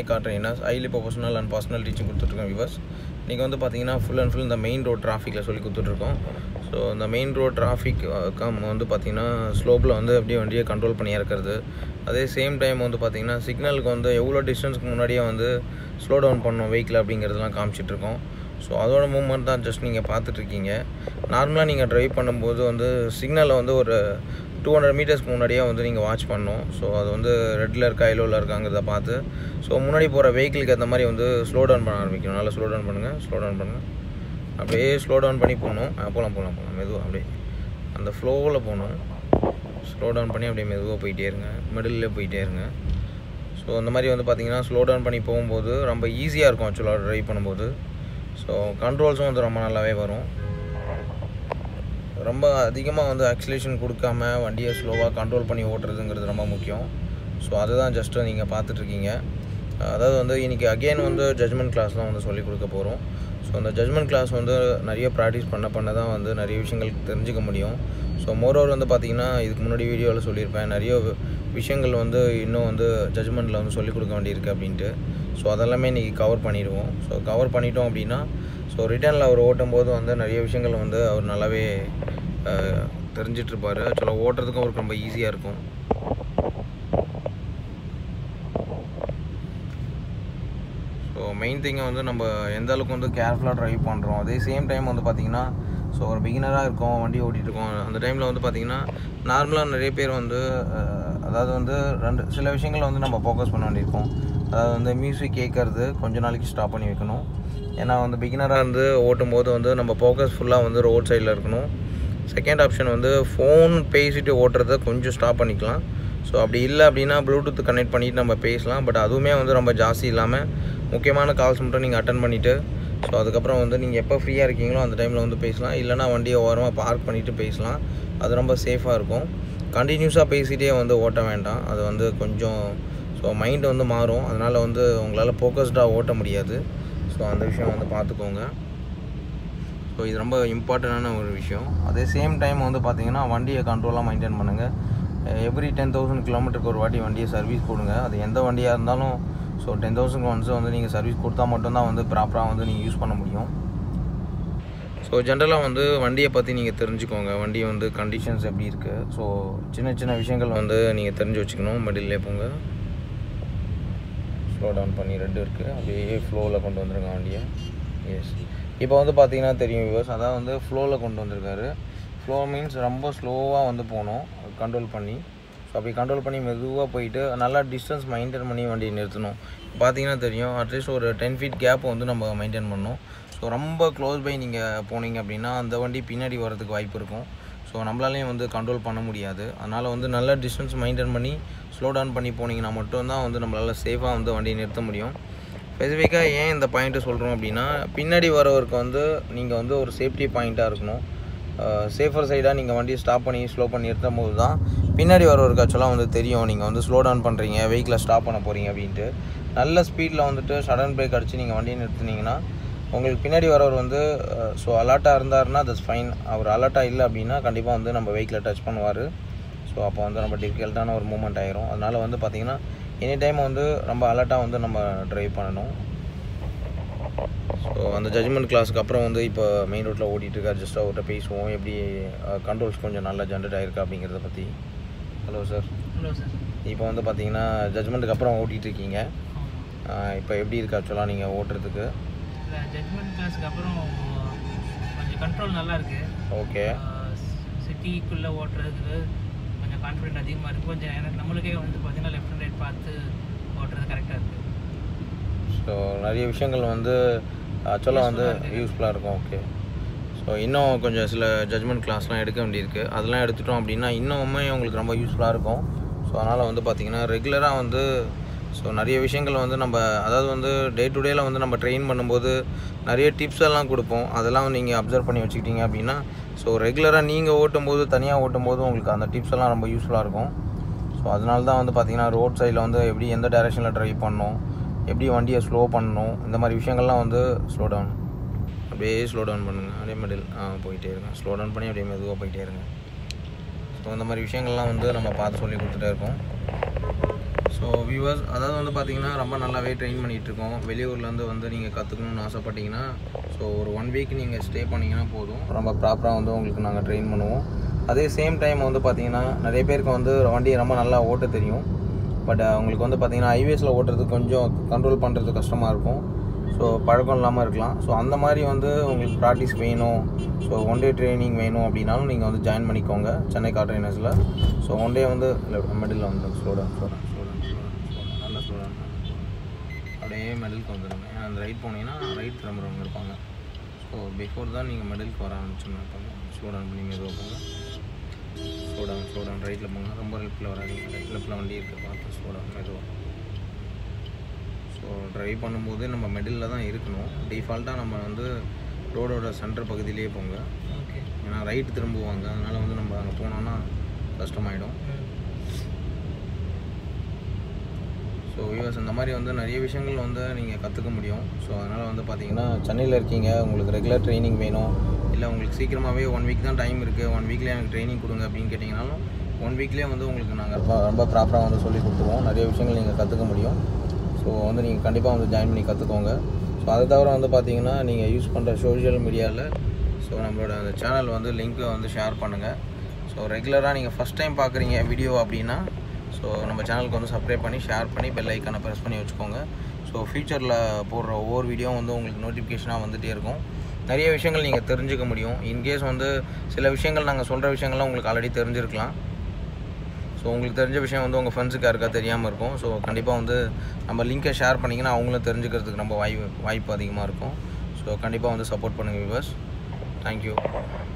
car trainers highly professional and personal teaching கொடுத்துட்ருக்கோம் viewers இன்றைக்கி வந்து பார்த்தீங்கன்னா ஃபுல் அண்ட் ஃபுல் இந்த மெயின் ரோட் டிராஃபிக்கில் சொல்லி கொடுத்துட்ருக்கோம் ஸோ இந்த மெயின் ரோட் டிராஃபிக் கம் வந்து பார்த்திங்கன்னா ஸ்லோப்பில் வந்து அப்படியே வண்டியை கண்ட்ரோல் பண்ணி இறக்குறது அதே சேம் டைம் வந்து பார்த்திங்கன்னா சிக்னலுக்கு வந்து எவ்வளோ டிஸ்டன்ஸ்க்கு முன்னாடியே வந்து ஸ்லோ டவுன் பண்ணணும் வெஹிக்கிள் அப்படிங்கிறதெல்லாம் காமிச்சிட்ருக்கோம் ஸோ அதோட மூமெண்ட் தான் ஜஸ்ட் நீங்கள் பார்த்துட்ருக்கீங்க நார்மலாக நீங்கள் ட்ரைவ் பண்ணும்போது வந்து சிக்னலில் வந்து ஒரு டூ ஹண்ட்ரட் மீட்டர்ஸ்க்கு முன்னாடியே வந்து நீங்கள் வாட்ச் பண்ணணும் ஸோ அது வந்து ரெட்டில் இருக்கா எல்லோவில் இருக்காங்கிறத பார்த்து ஸோ முன்னாடி போகிற வெஹிக்கிளுக்கு ஏற்ற மாதிரி வந்து ஸ்லோ டவுன் பண்ண ஆரம்பிக்கணும் நல்லா ஸ்லோ டவுன் பண்ணுங்கள் ஸ்லோ டவுன் பண்ணுங்கள் அப்படியே ஸ்லோ டவுன் பண்ணி போகணும் போகலாம் போகலாம் போகலாம் மெதுவாக அப்படியே அந்த ஃப்ளோவில் போகணும் ஸ்லோ டவுன் பண்ணி அப்படியே மெதுவாக போயிட்டே இருங்க மிடில் போயிட்டே இருங்க ஸோ அந்த மாதிரி வந்து பார்த்தீங்கன்னா ஸ்லோ டவுன் பண்ணி போகும்போது ரொம்ப ஈஸியாக இருக்கும் ஆக்சுவலாக ட்ரைவ் பண்ணும்போது ஸோ கண்ட்ரோல்ஸும் வந்து ரொம்ப நல்லாவே வரும் ரொம்ப அதிகமாக வந்து ஆக்சிலேஷன் கொடுக்காம வண்டியை ஸ்லோவாக கண்ட்ரோல் பண்ணி ஓட்டுறதுங்கிறது ரொம்ப முக்கியம் ஸோ அதுதான் ஜஸ்ட்டு நீங்கள் பார்த்துட்ருக்கீங்க அதாவது வந்து இன்றைக்கி அகெயின் வந்து ஜட்மெண்ட் கிளாஸ் தான் வந்து சொல்லிக் கொடுக்க போகிறோம் ஸோ அந்த ஜட்மெண்ட் கிளாஸ் வந்து நிறைய ப்ராக்டிஸ் பண்ண பண்ண தான் வந்து நிறைய விஷயங்கள் தெரிஞ்சுக்க முடியும் ஸோ மோரோவர் வந்து பார்த்திங்கன்னா இதுக்கு முன்னாடி வீடியோவில் சொல்லியிருப்பேன் நிறைய விஷயங்கள் வந்து இன்னும் வந்து ஜட்மெண்ட்டில் வந்து சொல்லிக் கொடுக்க வேண்டியிருக்கு அப்படின்ட்டு ஸோ அதெல்லாமே இன்றைக்கி கவர் பண்ணிடுவோம் ஸோ கவர் பண்ணிட்டோம் அப்படின்னா ஸோ ரிட்டர்னில் அவர் ஓட்டும் போது வந்து நிறைய விஷயங்கள் வந்து அவர் நல்லாவே தெரிஞ்சிட்ருப்பார் ஆக்சுவலாக ஓட்டுறதுக்கும் அவருக்கு ரொம்ப ஈஸியாக இருக்கும் ஸோ மெயின் திங்கை வந்து நம்ம எந்த அளவுக்கு வந்து கேர்ஃபுல்லாக ட்ரைவ் பண்ணுறோம் அதே சேம் டைம் வந்து பார்த்திங்கன்னா ஸோ ஒரு பிகினராக இருக்கோம் வண்டி ஓட்டிகிட்டு இருக்கோம் அந்த டைமில் வந்து பார்த்திங்கன்னா நார்மலாக நிறைய பேர் வந்து அதாவது வந்து ரெண்டு சில விஷயங்கள் வந்து நம்ம ஃபோக்கஸ் பண்ண வேண்டியிருக்கோம் அதாவது வந்து மியூசிக் கேட்குறது கொஞ்ச நாளைக்கு ஸ்டாப் பண்ணி வைக்கணும் ஏன்னா வந்து பிகினராக இருந்து ஓட்டும் போது வந்து நம்ம ஃபோக்கஸ் ஃபுல்லாக வந்து ரோட் சைடில் இருக்கணும் செகண்ட் ஆப்ஷன் வந்து ஃபோன் பேசிட்டு ஓட்டுறத கொஞ்சம் ஸ்டாப் பண்ணிக்கலாம் ஸோ அப்படி இல்லை அப்படின்னா ப்ளூடூத் கனெக்ட் பண்ணிவிட்டு நம்ம பேசலாம் பட் அதுவுமே வந்து ரொம்ப ஜாஸ்தி இல்லாமல் முக்கியமான கால்ஸ் மட்டும் நீங்கள் அட்டன் பண்ணிவிட்டு ஸோ அதுக்கப்புறம் வந்து நீங்கள் எப்போ ஃப்ரீயாக இருக்கீங்களோ அந்த டைமில் வந்து பேசலாம் இல்லைனா வண்டியை ஓரமாக பார்க் பண்ணிவிட்டு பேசலாம் அது ரொம்ப சேஃபாக இருக்கும் கண்டினியூஸாக பேசிகிட்டே வந்து ஓட்ட வேண்டாம் அது வந்து கொஞ்சம் ஸோ மைண்டு வந்து மாறும் அதனால் வந்து உங்களால் ஃபோக்கஸ்டாக ஓட்ட முடியாது ஸோ அந்த விஷயம் வந்து பார்த்துக்கோங்க ஸோ இது ரொம்ப இம்பார்ட்டண்டான ஒரு விஷயம் அதே சேம் டைம் வந்து பார்த்தீங்கன்னா வண்டியை கண்ட்ரோலாக மெயின்டைன் பண்ணுங்கள் எவ்ரி டென் தௌசண்ட் கிலோமீட்டருக்கு ஒரு வாட்டி வண்டியை சர்வீஸ் கொடுங்க அது எந்த வண்டியாக இருந்தாலும் ஸோ டென் தௌசண்ட் ஒன்ஸ் வந்து நீங்கள் சர்வீஸ் கொடுத்தா மட்டும்தான் வந்து ப்ராப்பராக வந்து நீங்கள் யூஸ் பண்ண முடியும் ஸோ ஜென்ரலாக வந்து வண்டியை பற்றி நீங்கள் தெரிஞ்சுக்கோங்க வண்டி வந்து கண்டிஷன்ஸ் எப்படி இருக்குது ஸோ சின்ன சின்ன விஷயங்கள் வந்து நீங்கள் தெரிஞ்சு வச்சுக்கணும் மிடில்லே போங்க ஸ்லோ டவுன் பண்ணி ரெண்டு இருக்குது அப்படியே ஃப்ளோவில் கொண்டு வந்துருங்க வண்டியை எஸ் இப்போ வந்து பார்த்தீங்கன்னா தெரியும் வியூவர்ஸ் அதான் வந்து ஃப்ளோவில் கொண்டு வந்திருக்காரு ஃப்ளோ மீன்ஸ் ரொம்ப ஸ்லோவாக வந்து போகணும் கண்ட்ரோல் பண்ணி ஸோ அப்படி கண்ட்ரோல் பண்ணி மெதுவாக போயிட்டு நல்லா டிஸ்டன்ஸ் மெயின்டைன் பண்ணி வண்டியை நிறுத்தணும் பார்த்தீங்கன்னா தெரியும் அட்லீஸ்ட் ஒரு டென் ஃபீட் கேப்பை வந்து நம்ம மெயின்டைன் பண்ணணும் ஸோ ரொம்ப க்ளோஸ் பை நீங்கள் போனீங்க அப்படின்னா அந்த வண்டி பின்னாடி வரதுக்கு வாய்ப்பு இருக்கும் ஸோ நம்மளாலையும் வந்து கண்ட்ரோல் பண்ண முடியாது அதனால் வந்து நல்ல டிஸ்டன்ஸ் மெயின்டைன் பண்ணி ஸ்லோ டவுன் பண்ணி போனீங்கன்னா மட்டும்தான் வந்து நம்மளால் சேஃபாக வந்து வண்டியை நிறுத்த முடியும் ஸ்பெசிஃபிக்காக ஏன் இந்த பாயிண்ட்டை சொல்கிறோம் அப்படின்னா பின்னாடி வரவருக்கு வந்து நீங்கள் வந்து ஒரு சேஃப்டி பாயிண்ட்டாக இருக்கணும் சேஃபர் சைடாக நீங்கள் வண்டியை ஸ்டாப் பண்ணி ஸ்லோ பண்ணி நிறுத்தும் போது தான் பின்னாடி வரவருக்கு ஆக்சுவலாக வந்து தெரியும் நீங்கள் வந்து ஸ்லோ டவுன் பண்ணுறீங்க வெஹிக்கிளை ஸ்டாப் பண்ண போகிறீங்க அப்படின்ட்டு நல்ல ஸ்பீடில் வந்துட்டு சடன் பிரேக் அடித்து நீங்கள் வண்டியை நிறுத்துனீங்கன்னா உங்களுக்கு பின்னாடி வரவர் வந்து ஸோ அலர்ட்டாக இருந்தாருன்னா தட்ஸ் ஃபைன் அவர் அலர்ட்டாக இல்லை அப்படின்னா கண்டிப்பாக வந்து நம்ம வெஹிக்கிளை டச் பண்ணுவார் ஸோ அப்போ வந்து நம்ம டிஃபிகல்ட்டான ஒரு மூமெண்ட் ஆயிரும் அதனால் வந்து பார்த்திங்கன்னா எனி டைம் வந்து ரொம்ப அலர்ட்டாக வந்து நம்ம ட்ரைவ் பண்ணணும் ஸோ அந்த ஜட்ஜ்மெண்ட் கிளாஸுக்கு அப்புறம் வந்து இப்போ மெயின் ரோட்டில் ஓட்டிகிட்டு இருக்கார் ஜஸ்ட் அவர்கிட்ட பேசுவோம் எப்படி கண்ட்ரோல்ஸ் கொஞ்சம் நல்லா ஜென்ரேட் ஆகிருக்கா அப்படிங்கிறத பற்றி ஹலோ சார் ஹலோ சார் இப்போ வந்து பார்த்தீங்கன்னா ஜட்ஜ்மெண்ட்டுக்கு அப்புறம் ஓட்டிகிட்டு இருக்கீங்க இப்போ எப்படி இருக்கு ஆக்சுவலாக நீங்கள் ஓட்டுறதுக்கு இல்லை ஜட்மெண்ட் கிளாஸுக்கு அப்புறம் கொஞ்சம் கண்ட்ரோல் நல்லா இருக்கு ஓகே சிட்டிக்குள்ளே ஓட்டுறதுக்கு கொஞ்சம் கான்ஃபிடென்ட் அதிகமாக இருக்குது கொஞ்சம் எனக்கு நம்மளுக்கே வந்து பார்த்தீங்கன்னா லெஃப்ட் அண்ட் ரைட் பார்த்து ஓட்டுறது கரெக்டாக இருக்குது ஸோ நிறைய விஷயங்கள் வந்து ஆக்சுவலாக வந்து யூஸ்ஃபுல்லாக இருக்கும் ஓகே ஸோ இன்னும் கொஞ்சம் சில ஜட்மெண்ட் கிளாஸ்லாம் எடுக்க வேண்டியிருக்கு அதெல்லாம் எடுத்துட்டோம் அப்படின்னா இன்னுமே உங்களுக்கு ரொம்ப யூஸ்ஃபுல்லாக இருக்கும் ஸோ அதனால் வந்து பார்த்திங்கன்னா ரெகுலராக வந்து ஸோ நிறைய விஷயங்கள் வந்து நம்ம அதாவது வந்து டே டு டேல வந்து நம்ம ட்ரெயின் பண்ணும்போது நிறைய டிப்ஸ் எல்லாம் கொடுப்போம் அதெல்லாம் நீங்கள் அப்சர்வ் பண்ணி வச்சுக்கிட்டீங்க அப்படின்னா ஸோ ரெகுலராக நீங்கள் ஓட்டும்போது தனியாக ஓட்டும்போது உங்களுக்கு அந்த டிப்ஸ் எல்லாம் ரொம்ப யூஸ்ஃபுல்லாக இருக்கும் ஸோ அதனால தான் வந்து பார்த்திங்கன்னா ரோட் சைடில் வந்து எப்படி எந்த டைரெக்ஷனில் ட்ரைவ் பண்ணணும் எப்படி வண்டியை ஸ்லோ பண்ணணும் இந்த மாதிரி விஷயங்கள்லாம் வந்து ஸ்லோ டவுன் அப்படியே ஸ்லோ டவுன் பண்ணுங்கள் அப்படியே மிடில் ஆ போயிட்டே இருங்க ஸ்லோ டவுன் பண்ணி அப்படியே மெதுவாக போயிட்டே இருங்க ஸோ இந்த மாதிரி விஷயங்கள்லாம் வந்து நம்ம பார்த்து சொல்லி கொடுத்துட்டே இருக்கோம் ஸோ வியூவர்ஸ் அதாவது வந்து பார்த்தீங்கன்னா ரொம்ப நல்லாவே ட்ரெயின் பண்ணிகிட்டு இருக்கோம் வெளியூர்லேருந்து வந்து நீங்கள் கற்றுக்கணும்னு ஆசைப்பட்டீங்கன்னா ஸோ ஒரு ஒன் வீக் நீங்கள் ஸ்டே பண்ணிங்கன்னா போதும் ரொம்ப ப்ராப்பராக வந்து உங்களுக்கு நாங்கள் ட்ரெயின் பண்ணுவோம் அதே சேம் டைம் வந்து பார்த்தீங்கன்னா நிறைய பேருக்கு வந்து வண்டியை ரொம்ப நல்லா ஓட்ட தெரியும் பட் அவங்களுக்கு வந்து பார்த்தீங்கன்னா ஹைவேஸில் ஓட்டுறது கொஞ்சம் கண்ட்ரோல் பண்ணுறது கஷ்டமாக இருக்கும் ஸோ பழக்கம் இல்லாமல் இருக்கலாம் ஸோ அந்த மாதிரி வந்து உங்களுக்கு ப்ராக்டிஸ் வேணும் ஸோ ஒன் டே ட்ரைனிங் வேணும் அப்படின்னாலும் நீங்கள் வந்து ஜாயின் பண்ணிக்கோங்க சென்னை கார் ட்ரைனர்ஸில் ஸோ ஒன் டே வந்து மிடில் வந்து ஸ்லோடான் ஸ்லோடான் ஸ்லோடான் ஸ்லோடான் நல்லா ஸ்லோடான் அப்படியே மெடலுக்கு வந்துடுங்க ஏன்னா அந்த ரைட் போனீங்கன்னா ரைட் திரும்புறவங்க இருப்பாங்க ஸோ பிஃபோர் தான் நீங்கள் மெடலுக்கு வர ஆரம்பிச்சுன்னு இருப்பாங்க ஸ்லோடான் பண்ணி மெதுவாக போங்க ஸ்லோடான் ஸ்லோடான் ரைட்டில் போங்க ரொம்ப லெஃப்ட்டில் வராதீங்க லெஃப்ட்டில் வண்டி இருக்குது பார்த்து ஸ்லோடான் மெதுவாக ஸோ ட்ரைவ் பண்ணும்போது நம்ம மிடில் தான் இருக்கணும் டிஃபால்ட்டாக நம்ம வந்து ரோடோட சென்டர் பகுதியிலேயே போங்க ஓகே ஏன்னா ரைட் திரும்புவாங்க அதனால் வந்து நம்ம அங்கே போனோன்னா கஷ்டமாயிடும் ஸோ வியூவர்ஸ் இந்த மாதிரி வந்து நிறைய விஷயங்கள் வந்து நீங்கள் கற்றுக்க முடியும் ஸோ அதனால் வந்து பார்த்தீங்கன்னா சென்னையில் இருக்கீங்க உங்களுக்கு ரெகுலர் ட்ரைனிங் வேணும் இல்லை உங்களுக்கு சீக்கிரமாகவே ஒன் வீக் தான் டைம் இருக்குது ஒன் வீக்லேயே எனக்கு ட்ரைனிங் கொடுங்க அப்படின்னு கேட்டிங்கனாலும் ஒன் வீக்லேயே வந்து உங்களுக்கு நாங்கள் ரொம்ப ரொம்ப ப்ராப்பராக வந்து சொல்லி கொடுத்துருவோம் நிறைய விஷயங்கள் நீங்கள் கற்றுக்க முடியும் ஸோ வந்து நீங்கள் கண்டிப்பாக வந்து ஜாயின் பண்ணி கற்றுக்கோங்க ஸோ அதை தவிர வந்து பார்த்தீங்கன்னா நீங்கள் யூஸ் பண்ணுற சோஷியல் மீடியாவில் ஸோ நம்மளோட அந்த சேனல் வந்து லிங்க்கை வந்து ஷேர் பண்ணுங்கள் ஸோ ரெகுலராக நீங்கள் ஃபஸ்ட் டைம் பார்க்குறீங்க வீடியோ அப்படின்னா ஸோ நம்ம சேனலுக்கு வந்து சப்ஸ்கிரைப் பண்ணி ஷேர் பண்ணி பெல் ஐக்கானை ப்ரெஸ் பண்ணி வச்சுக்கோங்க ஸோ ஃப்யூச்சரில் போடுற ஒவ்வொரு வீடியோ வந்து உங்களுக்கு நோட்டிஃபிகேஷனாக வந்துகிட்டே இருக்கும் நிறைய விஷயங்கள் நீங்கள் தெரிஞ்சுக்க முடியும் இன்கேஸ் வந்து சில விஷயங்கள் நாங்கள் சொல்கிற விஷயங்கள்லாம் உங்களுக்கு ஆல்ரெடி தெரிஞ்சிருக்கலாம் ஸோ உங்களுக்கு தெரிஞ்ச விஷயம் வந்து உங்கள் ஃப்ரெண்ட்ஸுக்கு யாருக்கா தெரியாமல் இருக்கும் ஸோ கண்டிப்பாக வந்து நம்ம லிங்கை ஷேர் பண்ணிங்கன்னா அவங்களும் தெரிஞ்சுக்கிறதுக்கு ரொம்ப வாய்ப்பு வாய்ப்பு அதிகமாக இருக்கும் ஸோ கண்டிப்பாக வந்து சப்போர்ட் பண்ணுங்கள் வியூவர்ஸ் தேங்க்யூ